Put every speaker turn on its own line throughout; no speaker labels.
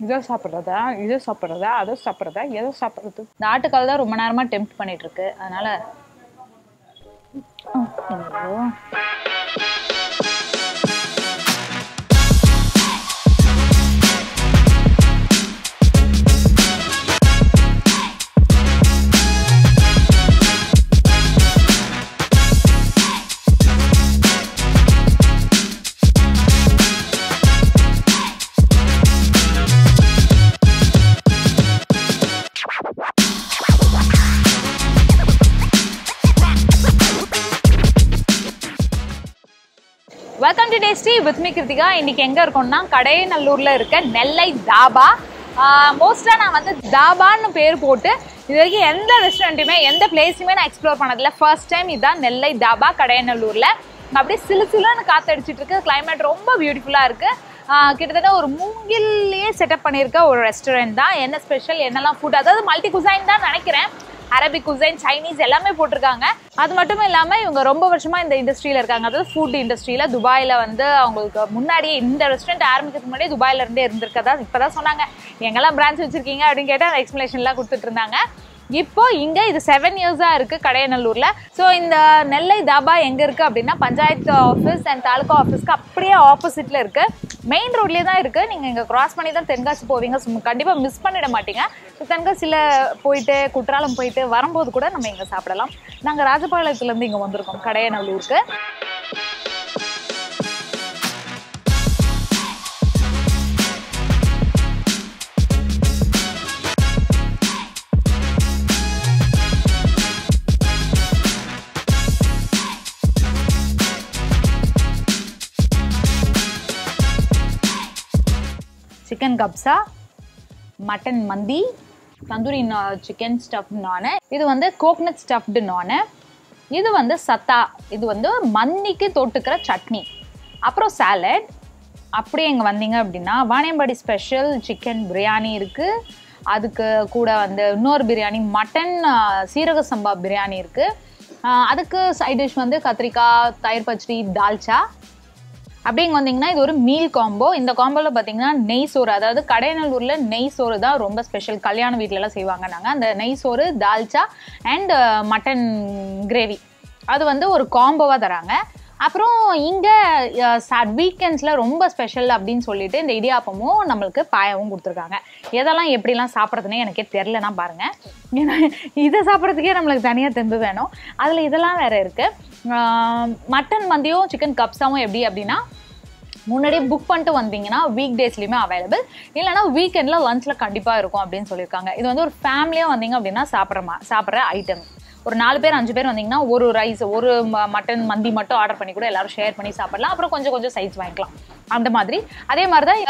இதை சாப்பிட்றதா இதை சாப்பிட்றதா அதை சாப்பிட்றதா எதை சாப்பிட்றது இந்த ஆட்டுக்கால் தான் ரொம்ப நேரமாக டெம்ப்ட் பண்ணிட்டு இருக்கு அதனால ஐயோ. Welcome to tasty with me Krithika இன்னைக்கு எங்க இருக்கோம்னா கடையநல்லூர்ல இருக்க நெல்லை தாபா மோஸ்டா நான் வந்து தாபான்னு பேர் போட்டு இது வரைக்கும் எந்த ரெஸ்டாரண்ட்டுமே எந்த பிளேஸுமே நான் எக்ஸ்ப்ளோர் பண்ணதில்ல ஃபர்ஸ்ட் டைம் இதுதான் நெல்லை தாபா கடையநல்லூர்ல அப்படியே சிலு சிலுன்னு காத்தடிச்சிட்டு இருக்கு கிளைமேட் ரொம்ப பியூட்டிஃபுல்லா இருக்கு ஆஹ் கிட்டத்தட்ட ஒரு மூங்கில்லையே செட்டப் பண்ணியிருக்க ஒரு ரெஸ்டாரண்ட் தான் என்ன ஸ்பெஷல் என்னெல்லாம் ஃபுட் அதாவது மல்டி குசைன் தான் நினைக்கிறேன் அரபிக் குசைன் சைனீஸ் எல்லாமே போட்டிருக்காங்க அது மட்டும் இல்லாமல் இவங்க ரொம்ப வருஷமா இந்த இண்டஸ்ட்ரியில் இருக்காங்க அதாவது ஃபுட் இண்டஸ்ட்ரியில் துபாயில் வந்து அவங்களுக்கு முன்னாடியே இந்த ரெஸ்டாரண்ட் ஆரம்பிக்கிறதுக்கு முன்னாடியே துபாயில இருந்தே இருந்திருக்கதா இப்போதான் சொன்னாங்க எங்கெல்லாம் பிரான்ச் வச்சிருக்கீங்க அப்படின்னு கேட்டால் அந்த எக்ஸ்பிளேஷன்லாம் கொடுத்துட்டு இருந்தாங்க இப்போ இங்க இது செவன் இயர்ஸா இருக்கு கடையநல்லூர்ல ஸோ இந்த நெல்லை தாபா எங்க இருக்கு அப்படின்னா பஞ்சாயத்து ஆஃபீஸ் அண்ட் தாலுகா ஆஃபீஸ்க்கு அப்படியே ஆப்போசிட்ல இருக்கு மெயின் ரோட்லயே தான் இருக்கு நீங்க இங்க கிராஸ் பண்ணி தான் தென்காசி போவீங்க So, கண்டிப்பா மிஸ் பண்ணிட மாட்டீங்க ஸோ தென்காசியில போயிட்டு குற்றாலம் போயிட்டு வரும்போது கூட நம்ம இங்க சாப்பிடலாம் நாங்க ராஜபாளையத்துல இருந்து இங்க வந்திருக்கோம் கடையநல்லூருக்கு சிக்கன் கப்ஸா மட்டன் மந்தி தந்தூரி சிக்கன் ஸ்டஃப் நானு இது வந்து கோக்னட் ஸ்டஃப்டு நானு இது வந்து சத்தா இது வந்து மந்திக்கு தொட்டுக்கிற சட்னி அப்புறம் சாலட் அப்படியே இங்கே வந்தீங்க அப்படின்னா வாணியம்பாடி ஸ்பெஷல் சிக்கன் பிரியாணி இருக்குது அதுக்கு கூட வந்து இன்னொரு பிரியாணி மட்டன் சீரக சம்பா பிரியாணி இருக்குது அதுக்கு சைட் டிஷ் வந்து கத்திரிக்காய் தயிர் பச்சடி தால்ச்சா அப்படி இங்கே வந்தீங்கன்னா இது ஒரு மீல் காம்போ இந்த காம்போவில் பார்த்தீங்கன்னா நெய் சோறு அதாவது கடையநல்லூரில் நெய் சோறு தான் ரொம்ப ஸ்பெஷல் கல்யாண வீட்டிலலாம் செய்வாங்க நாங்கள் அந்த நெய் சோறு தால்ச்சா அண்ட் மட்டன் கிரேவி அது வந்து ஒரு காம்போவாக தராங்க அப்புறம் இங்கே வீக்கெண்ட்ஸில் ரொம்ப ஸ்பெஷல் அப்படின்னு சொல்லிட்டு இந்த இடியாப்பமும் நம்மளுக்கு பாயாவும் கொடுத்துருக்காங்க எதெல்லாம் எப்படிலாம் சாப்பிட்றதுனே எனக்கே தெரிலனா பாருங்கள் ஏன்னா இதை சாப்பிட்றதுக்கே நம்மளுக்கு தனியாக தெம்பு வேணும் அதில் இதெல்லாம் வேறு இருக்குது மட்டன் மந்தியும் சிக்கன் கப்ஸாவும் எப்படி அப்படின்னா முன்னாடியே புக் பண்ணிட்டு வந்தீங்கன்னா வீக் டேஸ்லையுமே அவைலபிள் இல்லைனா வீக்கெண்டில் லஞ்சில் கண்டிப்பாக இருக்கும் அப்படின்னு சொல்லியிருக்காங்க இது வந்து ஒரு ஃபேமிலியாக வந்தீங்க அப்படின்னா சாப்பிட்ற மா சாப்பிட்ற ஐட்டம் ஒரு நாலு பேர் அஞ்சு பேர் வந்தீங்கன்னா ஒரு ரைஸ் ஒரு ம- மட்டன் மந்தி மட்டும் ஆர்டர் பண்ணி கூட எல்லாரும் ஷேர் பண்ணி சாப்பிடலாம் அப்புறம் கொஞ்சம் கொஞ்சம் சைஸ் வாங்கிக்கலாம் அந்த மாதிரி அதே மாதிரி தான்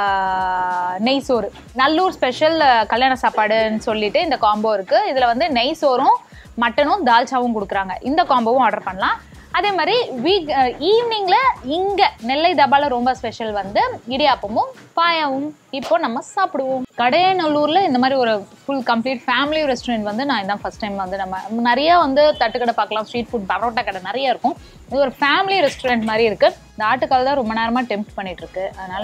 ஆஹ், நெய் சோறு நல்லூர் ஸ்பெஷல் கல்யாண சாப்பாடுன்னு சொல்லிட்டு இந்த காம்போ இருக்குது இதில் வந்து நெய் சோறும் மட்டனும் தால்ச்சாவும் கொடுக்குறாங்க இந்த காம்போவும் ஆர்டர் பண்ணலாம் அதே மாதிரி வீக் ஈவினிங்கில் இங்கே நெல்லை தபால ரொம்ப ஸ்பெஷல் வந்து இடியாப்பமும் பாயாவும் இப்போ நம்ம சாப்பிடுவோம் கடையநல்லூரில் இந்த மாதிரி ஒரு ஃபுல் கம்ப்ளீட் ஃபேமிலி ரெஸ்டாரண்ட் வந்து நான் இதான் ஃபர்ஸ்ட் டைம் வந்து நம்ம நிறைய வந்து தட்டுக்கடை பார்க்கலாம் ஸ்ட்ரீட் ஃபுட் பரோட்டா கடை நிறைய இருக்கும் இது ஒரு ஃபேமிலி ரெஸ்டாரண்ட் மாதிரி இருக்குது இந்த ஆட்டுக்கால் தான் ரொம்ப நேரமாக டெம்ப்ட் பண்ணிட்டு இருக்கு அதனால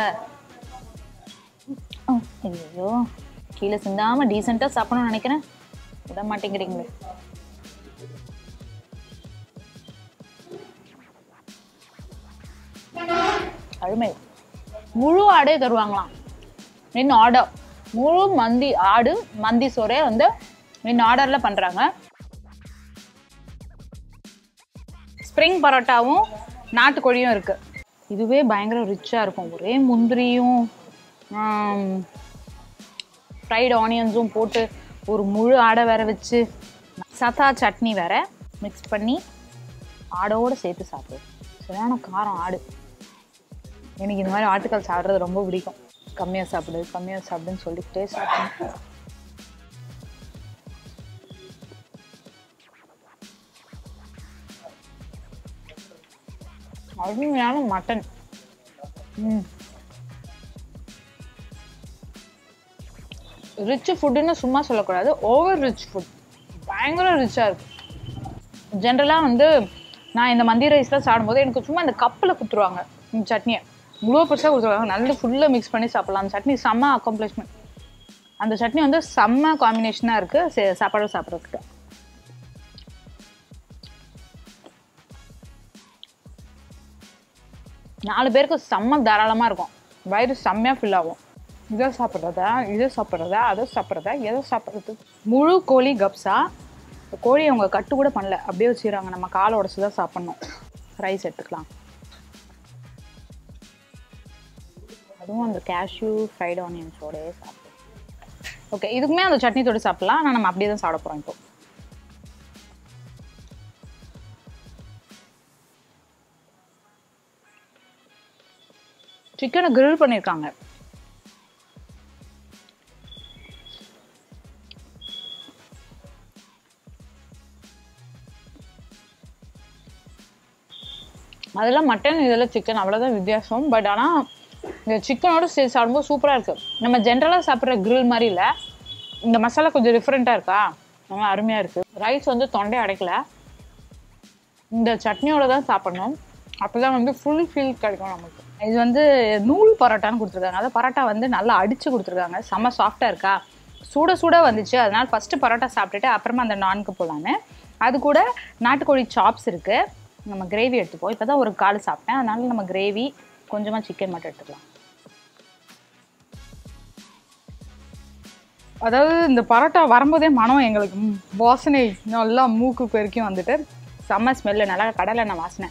ஓ, ஐயோ கீழே சிந்தாமல் டீசெண்டாக சாப்பிடணும்னு நினைக்கிறேன் விட மாட்டேங்கிறீங்களே அருமை முழு ஆடே தருவாங்களாம் இன் ஆர்டர் முழு மந்தி ஆடு மந்தி சோறே வந்து இன் ஆர்டரில் பண்ணுறாங்க ஸ்ப்ரிங் பரோட்டாவும் நாட்டுக்கோழியும் இருக்குது இதுவே பயங்கர ரிச்சாக இருக்கும் ஒரே முந்திரியும் ஃப்ரைடு ஆனியன்ஸும் போட்டு ஒரு முழு ஆடை வேற வச்சு சதா சட்னி வேற மிக்ஸ் பண்ணி ஆடோடு சேர்த்து சாப்பிடு சரியான காரம் ஆடு எனக்கு இந்த மாதிரி ஆட்டுக்கால் சாப்பிட்றது ரொம்ப பிடிக்கும் கம்மியாக சாப்பிடு கம்மியாக சாப்பிடுன்னு சொல்லிக்கிட்டே சாப்பிடுவேன் அருமையான மட்டன் ம் ரிச் ஃபுட்டுன்னு சும்மா சொல்லக்கூடாது ஓவர் ரிச் ஃபுட் பயங்கர ரிச்சாக இருக்கு ஜென்ரலாக வந்து நான் இந்த மந்தி ரைஸ்லாம் சாப்பிடும்போது எனக்கு சும்மா இந்த கப்பில் குத்துருவாங்க இந்த சட்னியை இவ்வளோ பெருசாக கொடுத்துருக்காங்க நல்ல ஃபுல்லாக மிக்ஸ் பண்ணி சாப்பிடலாம் அந்த சட்னி செம்ம அக்காம்ப்ளிஷ்மெண்ட் அந்த சட்னி வந்து செம்ம காம்பினேஷனாக இருக்குது சாப்பாடு சாப்பிட்றதுக்கு நாலு பேருக்கு செம்ம தாராளமாக இருக்கும் வயிறு செம்மையாக ஃபில் ஆகும் இதை சாப்பிட்றதா இதை சாப்பிட்றதா அதை சாப்பிட்றதா எதை சாப்பிட்றது முழு கோழி கப்ஸா இந்த கோழியை அவங்க கட்டு கூட பண்ணல அப்படியே வச்சுக்கிறாங்க நம்ம காலை உடச்சி தான் சாப்பிட்ணும் ரைஸ் எடுத்துக்கலாம் அதுவும் அந்த கேஷ்யூ ஃப்ரைட் ஆனியன்ஸோடயே சாப்பிடும் ஓகே இதுக்குமே அந்த சட்னி தொட்டு சாப்பிடலாம் ஆனால் நம்ம அப்படியே தான் சாப்பிட போகிறோம் இப்போ சிக்கனை கிரில் பண்ணியிருக்காங்க அதெல்லாம் மட்டன் இதெல்லாம் சிக்கன் அவ்வளோதான் வித்தியாசம் பட் ஆனால் இந்த சிக்கனோட சேர்த்து சாப்பிடும்போது சூப்பராக இருக்குது நம்ம ஜென்ரலாக சாப்பிட்ற கிரில் மாதிரி இல்லை இந்த மசாலா கொஞ்சம் டிஃப்ரெண்ட்டாக இருக்கா ரொம்ப அருமையாக இருக்குது ரைஸ் வந்து தொண்டை அடைக்கல இந்த சட்னியோட தான் சாப்பிடணும் அப்போ தான் வந்து ஃபுல் ஃபீல் கிடைக்கும் நமக்கு இது வந்து நூல் பரோட்டான்னு கொடுத்துருக்காங்க அதாவது பரோட்டா வந்து நல்லா அடித்து கொடுத்துருக்காங்க செம்ம சாஃப்டாக இருக்கா சுட சுட வந்துச்சு அதனால் ஃபஸ்ட்டு பரோட்டா சாப்பிட்டுட்டு அப்புறமா அந்த நான்கு போகலான்னு அது கூட நாட்டுக்கோழி சாப்ஸ் இருக்குது நம்ம கிரேவி எடுத்துப்போம் இப்போ தான் ஒரு கால் சாப்பிட்டேன் அதனால நம்ம கிரேவி கொஞ்சமாக சிக்கன் மட்டும் எடுத்துக்கலாம் அதாவது இந்த பரோட்டா வரும்போதே மனம் எங்களுக்கு ம், வாசனை நல்லா மூக்கு பெருக்கியும் வந்துட்டு செம்ம ஸ்மெல்லு நல்லா கடலை எண்ணெய் வாசனை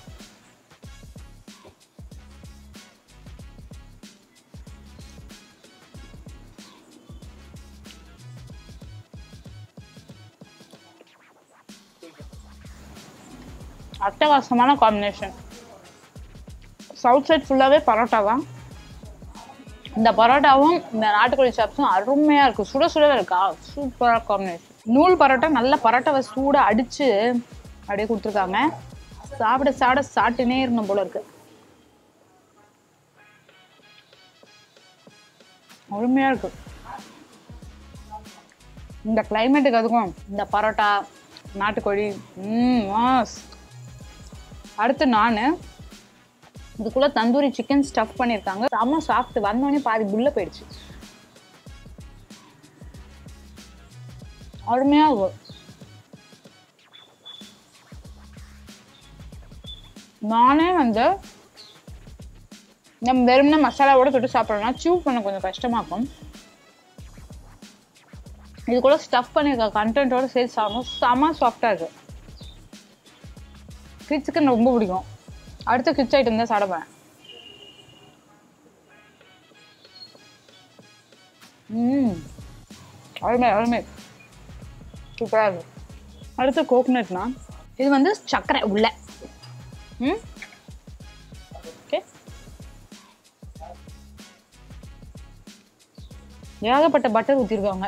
அட்டகாசமான காம்பினேஷன் சவுத் சைட் ஃபுல்லாகவே பரோட்டா தான் இந்த பரோட்டாவும் இந்த நாட்டுக்கோழி சாப்ஸும் அருமையாக இருக்குது சுட சுடவே இருக்கா சூப்பராக காம்பினேஷன் நூல் பரோட்டா நல்ல பரோட்டாவை சூடாக அடித்து அப்படியே கொடுத்துருக்காங்க சாப்பிட சாப்பிட சாப்பிட்டுனே இருக்கணும் போல இருக்கு அருமையாக இருக்கு இந்த கிளைமேட்டுக்கு அதுக்கும் இந்த பரோட்டா நாட்டுக்கோழி ம் மாஸ் அடுத்து நான் இதுக்குள்ள தந்தூரி சிக்கன் ஸ்டஃப் பண்ணியிருக்காங்க செம்ம சாஃப்ட் வந்தோடனே பாதி புல்ல போயிடுச்சு அருமையா இருக்கும் நானே வந்து நம்ம வெறும்னா மசாலாவோட தொட்டு சாப்பிட்றோம்னா சூ பண்ண கொஞ்சம் கஷ்டமா இருக்கும் இது கூட ஸ்டஃப் பண்ணியிருக்க கண்டென்ட்டோட சேர்த்து சாப்பிடணும் செம்ம சாஃப்டாக இருக்கு கிட் சிக்கன் ரொம்ப பிடிக்கும் அடுத்த கிட்ஸ் ஐட்டம் தான் சாப்பிடுவேன் ம் அருமை அருமை சூப்பராக இருக்கு அடுத்து கோகனட்னா இது வந்து சர்க்கரை உள்ள ம் ஓகே ஏகப்பட்ட பட்டர் ஊற்றிருக்காங்க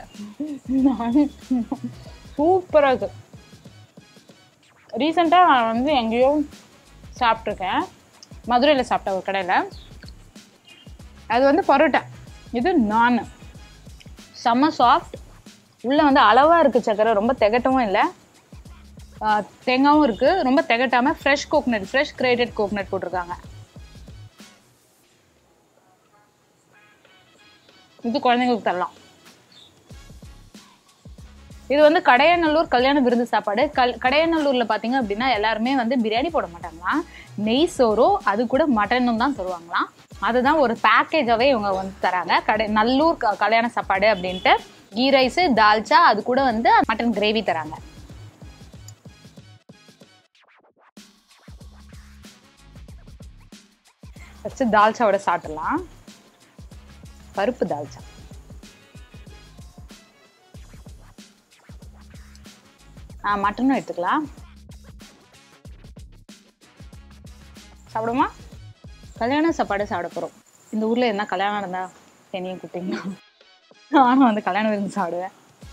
சூப்பராக இருக்கு ரீசெண்டாக நான் வந்து எங்கேயோ சாப்பிட்ருக்கேன் மதுரையில் சாப்பிட்டேன் ஒரு கடையில் அது வந்து பரோட்டா இது நான் செம்ம சாஃப்ட் உள்ளே வந்து அளவாக இருக்குது சக்கரை ரொம்ப திகட்டவும் இல்லை ஆஹ் தேங்காவும் இருக்குது ரொம்ப திகட்டாமல் fresh coconut fresh grated coconut போட்டிருக்காங்க இது குழந்தைங்களுக்கு தரலாம் இது வந்து கடையநல்லூர் கல்யாண விருந்து சாப்பாடு கல் கடையநல்லூரில் பார்த்தீங்க அப்படின்னா எல்லாருமே வந்து பிரியாணி போட மாட்டாங்களாம் நெய் சோறோ அது கூட மட்டனும் தான் தருவாங்களாம் அதுதான் ஒரு பேக்கேஜாகவே இவங்க வந்து தராங்க கடை நல்லூர் க- கல்யாண சாப்பாடு அப்படின்ட்டு கீ ரைஸு தால்ச்சா அது கூட வந்து மட்டன் கிரேவி தராங்க ஃபஸ்ட்டு தால்ச்சாவோட சாப்பிடலாம் பருப்பு தால்ச்சா ஆ மட்டனும் எடுத்துக்கலாம் சாப்பிடுமா கல்யாண சாப்பாடு சாப்பிட போகிறோம் இந்த ஊரில் என்ன கல்யாணம் இருந்தா தெனியும் குட்டிங்கன்னா நானும் வந்து கல்யாண விருந்து சாப்பிடுவேன்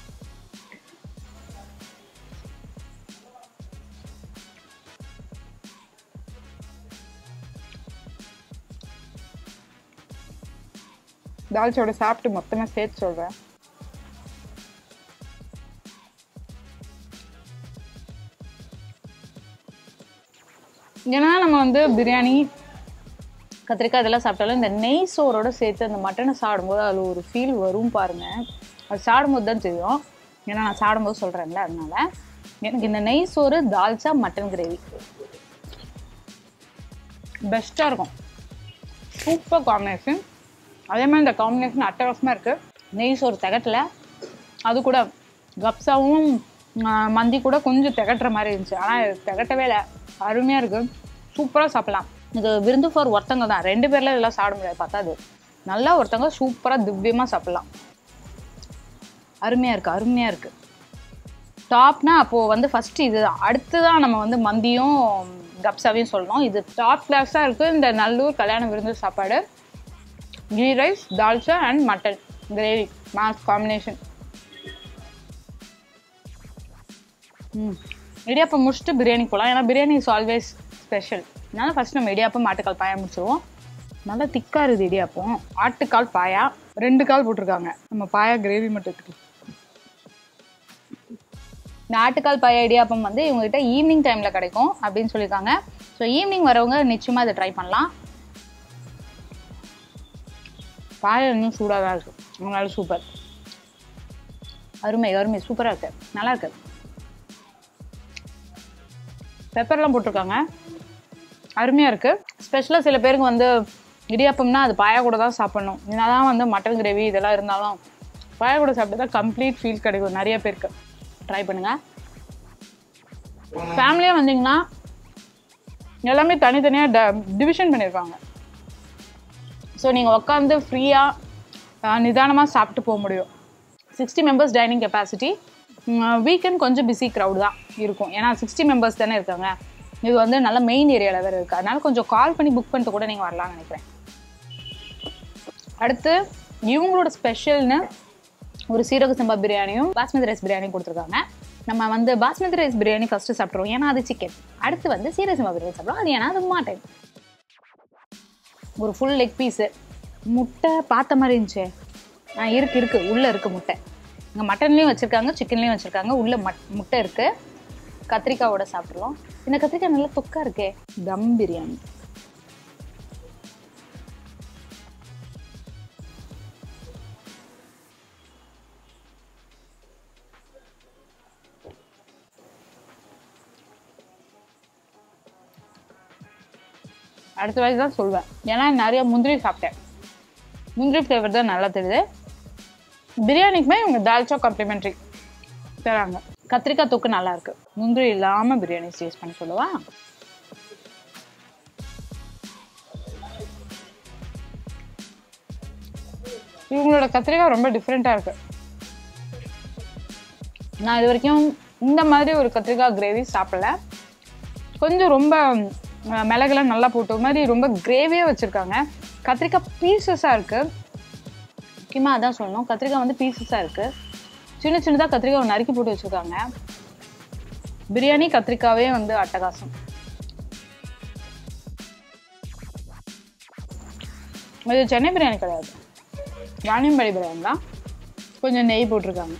தால்ச்சோட சாப்பிட்டு மொத்தமாக சேர்த்து சொல்கிறேன் ஏன்னா நம்ம வந்து பிரியாணி கத்திரிக்காய் இதெல்லாம் சாப்பிட்டாலும் இந்த நெய் சோறோட சேர்த்து அந்த மட்டனை சாப்பிடும்போது அதில் ஒரு ஃபீல் வரும் பாருங்க அது சாப்பிடும்போது தான் தெரியும் ஏன்னா நான் சாப்பிடும்போது சொல்கிறேன்ல அதனால எனக்கு இந்த நெய் சோறு தால்ச்சா மட்டன் கிரேவி பெஸ்ட்டாக இருக்கும் சூப்பர் காம்பினேஷன் அதே மாதிரி இந்த காம்பினேஷன் அட்டகாசமாக இருக்குது நெய் சோறு திகட்டல அது கூட கப்ஸாவும் ஆஹ், மந்தி கூட கொஞ்சம் திகட்டுற மாதிரி இருந்துச்சு ஆனால் இது திகட்டவே இல்லை அருமையாக இருக்குது சூப்பராக சாப்பிடலாம் இது விருந்து ஃபார் ஒருத்தங்க தான் ரெண்டு பேரில் இதெல்லாம் சாப்பிட முடியாது பத்தாது நல்லா ஒருத்தங்க சூப்பராக திவ்யமாக சாப்பிடலாம் அருமையாக இருக்குது அருமையாக இருக்குது டாப்னா அப்போது வந்து ஃபஸ்ட்டு இது அடுத்து தான் நம்ம வந்து மந்தியும் கப்ஸாவையும் சொல்லணும் இது டாப் கிளாஸாக இருக்குது இந்த நல்லூர் கல்யாண விருந்து சாப்பாடு ghee rice dalcha and mutton gravy mass combination ம் இடியாப்பம் முடிச்சுட்டு பிரியாணி போகலாம் ஏன்னா பிரியாணி இஸ் ஆல்வேஸ் ஸ்பெஷல் அதனால ஃபஸ்ட் நம்ம இடியாப்பம் ஆட்டுக்கால் பாயா முடிச்சிருவோம் நல்லா திக்காக இருக்குது இடியாப்பம் ஆட்டுக்கால் பாயா ரெண்டு கால் போட்டிருக்காங்க நம்ம பாயா கிரேவி மட்டும் எடுத்துக்கலாம் இந்த ஆட்டுக்கால் பாயா இடியாப்பம் வந்து இவங்ககிட்ட ஈவினிங் டைமில் கிடைக்கும் அப்படின்னு சொல்லியிருக்காங்க ஸோ ஈவினிங் வரவங்க நிச்சயமாக இதை ட்ரை பண்ணலாம் பாயா இன்னும் சூடாக தான் இருக்குது அதனால சூப்பர் அருமை அருமை சூப்பராக இருக்கு நல்லா இருக்கு பெப்பர்லாம் போட்டிருக்காங்க அருமையாக இருக்குது ஸ்பெஷலாக சில பேருக்கு வந்து இடியாப்பம்னா அது பாயா கூட தான் சாப்பிடணும் என்னதான் வந்து மட்டன் கிரேவி இதெல்லாம் இருந்தாலும் பாயா கூட சாப்பிட்டு தான் கம்ப்ளீட் ஃபீல் கிடைக்கும் நிறைய பேருக்கு ட்ரை பண்ணுங்கள் ஃபேமிலியாக வந்தீங்கன்னா எல்லாமே தனித்தனியாக டிவிஷன் பண்ணியிருக்காங்க ஸோ நீங்கள் உட்காந்து ஃப்ரீயாக நிதானமாக சாப்பிட்டு போக முடியும் sixty members dining capacity weekend கொஞ்சம் பிஸி க்ரௌட் தான் இருக்கும் ஏன்னா சிக்ஸ்டி மெம்பர்ஸ் தானே இருக்காங்க இது வந்து நல்ல மெயின் ஏரியாவில் வேறு இருக்குது அதனால கொஞ்சம் கால் பண்ணி புக் பண்ணிட்டு கூட நீங்கள் வரலாம்னு நினைக்கிறேன் அடுத்து இவங்களோட ஸ்பெஷல்னு ஒரு சீரக சம்பா பிரியாணியும் பாஸ்மதி ரைஸ் பிரியாணியும் கொடுத்துருக்காங்க நம்ம வந்து பாஸ்மதி ரைஸ் பிரியாணி ஃபஸ்ட்டு சாப்பிட்ருவோம் ஏன்னா அது சிக்கன் அடுத்து வந்து சீரக சம்பா பிரியாணி சாப்பிடுவோம் அது ஏன்னா அது மாட்டேன் ஒரு ஃபுல் லெக் பீஸு முட்டை பார்த்த மாதிரி இருந்துச்சு ஆ இருக்கு இருக்கு உள்ளே இருக்கு முட்டை இங்கே மட்டன்லேயும் வச்சுருக்காங்க சிக்கன்லேயும் வச்சுருக்காங்க உள்ள மட் முட்டை இருக்கு கத்திரிக்காவோட சாப்பிட்றோம் இந்த கத்திரிக்காய் நல்லா தொக்கா இருக்கே தம் பிரியாணி அடுத்த வாய்ஸ் தான் சொல்வேன் ஏன்னா நிறைய முந்திரி சாப்பிட்டேன் முந்திரி ஃப்ளேவர் தான் நல்லா தெரியுது பிரியாணிக்குமே இவங்க தால்ச்சா காம்ப்ளிமெண்ட்ரி தராங்க கத்திரிக்காய் தொக்கு நல்லா இருக்கு முந்திரி இல்லாமல் பிரியாணி டேஸ்ட் பண்ணி சொல்லவா இவங்களோட கத்திரிக்காய் ரொம்ப டிஃப்ரெண்ட்டாக இருக்கு நான் இது வரைக்கும் இந்த மாதிரி ஒரு கத்திரிக்காய் கிரேவி சாப்பிடல கொஞ்சம் ரொம்ப அஹ், மிளகுலாம் நல்லா போட்டு ஒரு மாதிரி ரொம்ப கிரேவியாக வச்சுருக்காங்க கத்திரிக்காய் பீசஸாக இருக்குது முக்கியமாக அதான் சொல்லணும் கத்திரிக்காய் வந்து பீசஸாக இருக்குது சின்ன சின்னதாக கத்திரிக்காய் நறுக்கி போட்டு வச்சுருக்காங்க பிரியாணி கத்திரிக்காவே வந்து அட்டகாசம் இது சென்னை பிரியாணி கிடையாது வாணியம்பாடி பிரியாணி தான் கொஞ்சம் நெய் போட்டிருக்காங்க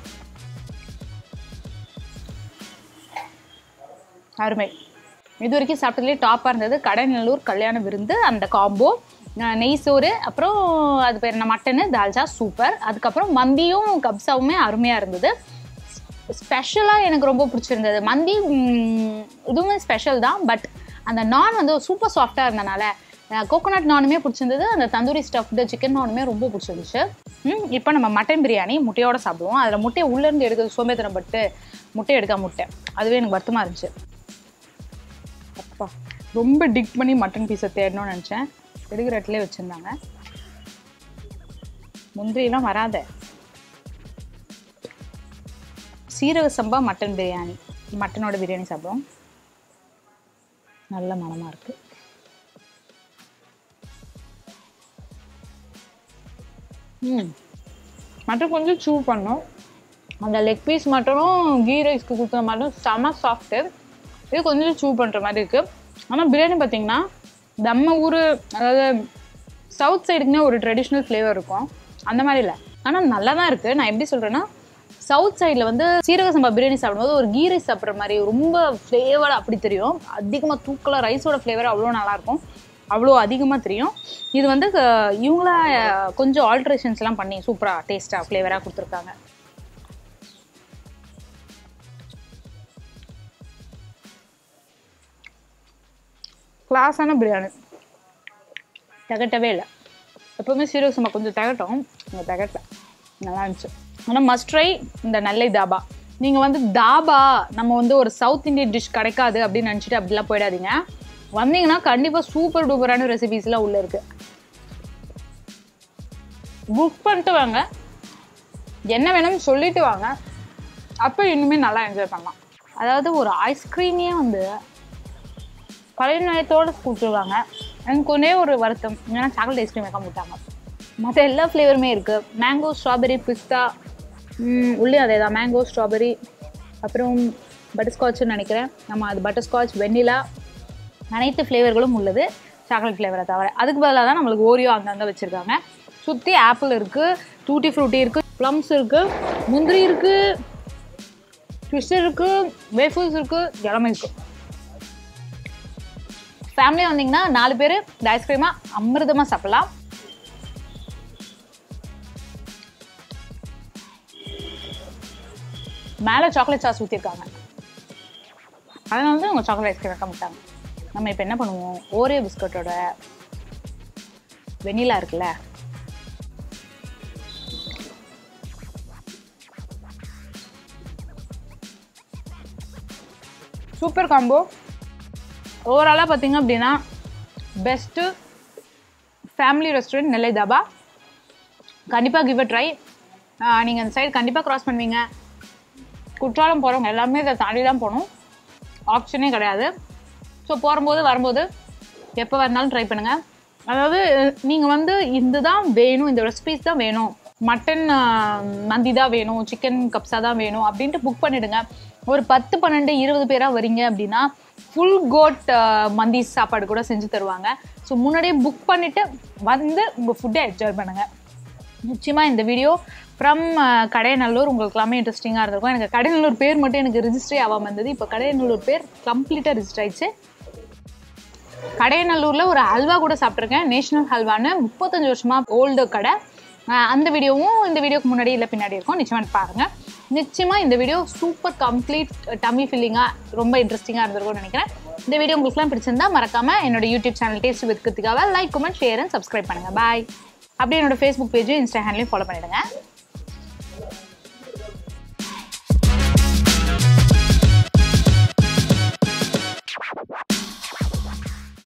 அருமை இது வரைக்கும் சாப்பிட்டதுலேயே டாப்பாக இருந்தது கடைநல்லூர் கல்யாண விருந்து அந்த காம்போ அஹ் நெய் சோறு அப்புறம் அது பேர் என்ன மட்டனு தால்ச்சா சூப்பர் அதுக்கப்புறம் மந்தியும் கப்ஸாவுமே அருமையாக இருந்தது ஸ்பெஷலாக எனக்கு ரொம்ப பிடிச்சிருந்தது மந்தி ம், இதுவுமே ஸ்பெஷல் தான் பட் அந்த நான் வந்து சூப்பர் சாஃப்டாக இருந்தனால கோகோனட் நானுமே பிடிச்சிருந்தது அந்த தந்தூரி ஸ்டஃப்டு சிக்கன் நானுமே ரொம்ப பிடிச்சிருந்துச்சு ம் இப்போ நம்ம மட்டன் பிரியாணி முட்டையோட சாப்பிடுவோம் அதில் முட்டையை உள்ளேருந்து எடுக்கிறது சோம்பேத்தனம் பட்டு முட்டை எடுக்க முட்டை அதுவே எனக்கு வருத்தமாக இருந்துச்சு அப்பா ரொம்ப டிக் பண்ணி மட்டன் பீஸை தேடணும்னு நினச்சேன் எடுக்கிற இடத்துல வச்சுருந்தாங்க முந்திரியெல்லாம் வராத சீரக சம்பா மட்டன் பிரியாணி மட்டனோட பிரியாணி சாப்பிடுவோம் நல்ல மனமாக இருக்குது ம் மட்டன் கொஞ்சம் சூ பண்ணோம் அந்த லெக் பீஸ் மட்டும் கீ ரைஸ்க்கு கொடுத்த மட்டும் செம சாஃப்ட்டு இது கொஞ்சம் சூ பண்ணுற மாதிரி இருக்குது ஆனால் பிரியாணி பார்த்தீங்கன்னா நம்ம ஊர் அதாவது சவுத் சைடுக்குனே ஒரு ட்ரெடிஷ்னல் ஃப்ளேவர் இருக்கும் அந்த மாதிரி இல்லை ஆனால் நல்லா தான் இருக்குது நான் எப்படி சொல்கிறேன்னா சவுத் சைடில் வந்து சீரக சம்பா பிரியாணி சாப்பிடும்போது ஒரு கீ ரைஸ் சாப்பிட்ற மாதிரி ரொம்ப ஃப்ளேவர்டாக அப்படி தெரியும் அதிகமாக தூக்கலாக ரைஸோட ஃப்ளேவர் அவ்வளோ நல்லாயிருக்கும் அவ்வளோ அதிகமாக தெரியும் இது வந்து அஹ், இவங்களா அஹ், கொஞ்சம் ஆல்ட்ரேஷன்ஸ்லாம் பண்ணி சூப்பராக டேஸ்ட்டாக ஃப்ளேவராக கொடுத்துருக்காங்க கிளாஸான பிரியாணி திகட்டவே இல்லை எப்போவுமே சீரக சம்பா கொஞ்சம் திகட்டும் இங்கே திகட்டல நல்லா இருந்துச்சு ஆனால் மஸ்ட் ட்ரை இந்த நெல்லை தாபா நீங்கள் வந்து தாபா நம்ம வந்து ஒரு சவுத் இந்தியன் டிஷ் கிடைக்காது அப்படின்னு நினச்சிட்டு அப்படிலாம் போயிடாதீங்க வந்தீங்கன்னா கண்டிப்பாக சூப்பர் டூப்பரான ரெசிபீஸ்லாம் உள்ளே இருக்குது புக் பண்ணிட்டு வாங்க என்ன வேணும்னு சொல்லிட்டு வாங்க அப்போ இன்னுமே நல்லா என்ஜாய் பண்ணலாம் அதாவது ஒரு ஐஸ்கிரீமே வந்து பழைய நிலையத்தோடு கொடுத்துருவாங்க எனக்கு ஒரே ஒரு வருத்தம் ஏன்னா சாக்லேட் ஐஸ்கிரீம் வைக்க மாட்டாங்க மற்ற எல்லா ஃப்ளேவருமே இருக்குது மேங்கோ ஸ்ட்ராபெரி பிஸ்தா உள்ளே அதே தான் மேங்கோ ஸ்ட்ராபெரி அப்புறம் பட்டர்ஸ்காட்ச்னு நினைக்கிறேன் நம்ம அது பட்டர்ஸ்காட்ச் வெண்ணிலா அனைத்து ஃப்ளேவர்களும் உள்ளது சாக்லேட் ஃப்ளேவரை தவிர அதுக்கு பதிலாக தான் நம்மளுக்கு ஓரியோ அங்கங்கே வச்சுருக்காங்க சுற்றி ஆப்பிள் இருக்குது டூட்டி ஃப்ரூட்டி இருக்குது ப்ளம்ஸ் இருக்குது முந்திரி இருக்குது ட்விஸ்டர் இருக்குது வேஃபல்ஸ் இருக்குது எல்லாமே இருக்குது ஃபேமிலியாக வந்தீங்கன்னா நாலு பேர் இந்த ஐஸ்கிரீமா அமிர்தமாக சாப்பிடலாம் மேலே சாக்லேட் சாஸ் ஊற்றிருக்காங்க அதனால தான் அவங்க சாக்லேட் ஐஸ்கிரீம் வைக்க மாட்டாங்க நம்ம இப்போ என்ன பண்ணுவோம் ஓரே பிஸ்கட்டோட வெனிலா இருக்குல்ல சூப்பர் காம்போ ஓவராலாக பார்த்தீங்க அப்படின்னா best family restaurant Nellai dhaba கண்டிப்பாக கிவ் அ ட்ரை நீங்கள் அந்த சைடு கண்டிப்பாக க்ராஸ் பண்ணுவீங்க குற்றாலம் போகிறவங்க எல்லாமே இதை தாண்டி தான் போகணும் ஆப்ஷனே கிடையாது ஸோ போகும்போது வரும்போது எப்போ வந்தாலும் ட்ரை பண்ணுங்கள் அதாவது நீங்கள் வந்து இதுதான் வேணும் இந்த ரெசிபிஸ் தான் வேணும் மட்டன் மந்தி தான் வேணும் சிக்கன் கப்ஸா தான் வேணும் அப்படின்ட்டு புக் பண்ணிடுங்க ஒரு பத்து பன்னெண்டு இருபது பேராக வரீங்க அப்படின்னா ஃபுல் கோட் மந்தி சாப்பாடு கூட செஞ்சு தருவாங்க ஸோ முன்னாடியே புக் பண்ணிவிட்டு வந்து உங்கள் ஃபுட்டை என்ஜாய் பண்ணுங்கள் நிச்சயமாக இந்த வீடியோ ஃப்ரம் கடையநல்லூர் உங்களுக்கு எல்லாமே இன்ட்ரெஸ்டிங்காக இருந்திருக்கும் எனக்கு கடையநல்லூர் பேர் மட்டும் எனக்கு ரிஜிஸ்ட்ரே ஆகாமல் இருந்தது இப்போ கடையநல்லூர் பேர் கம்ப்ளீட்டாக ரிஜிஸ்டர் ஆயிடுச்சு கடையநல்லூரில் ஒரு ஹல்வா கூட சாப்பிட்ருக்கேன் நேஷனல் ஹல்வான்னு முப்பத்தஞ்சு வருஷமாக ஓல்டு கடை அஹ் அந்த வீடியோவும் இந்த வீடியோக்கு முன்னாடி இல்லை பின்னாடி இருக்கும் நிச்சயமாக பாருங்கள் நிச்சயமாக இந்த வீடியோ சூப்பர் கம்ப்ளீட் டம்மி ஃபில்லிங்காக ரொம்ப இன்ட்ரெஸ்டிங்காக இருந்திருக்கும்னு நினைக்கிறேன் இந்த வீடியோ உங்களுக்குலாம் பிடிச்சிருந்தா மறக்காமல் என்னோட யூடியூப் சேனல் டேஸ்ட் வித் கிருத்திகாவை like comment share and subscribe பண்ணுங்கள் பாய் அப்படியே என்னோட ஃபேஸ்புக் பேஜும் இன்ஸ்டா ஹேண்ட்லையும் ஃபாலோ பண்ணிடுங்க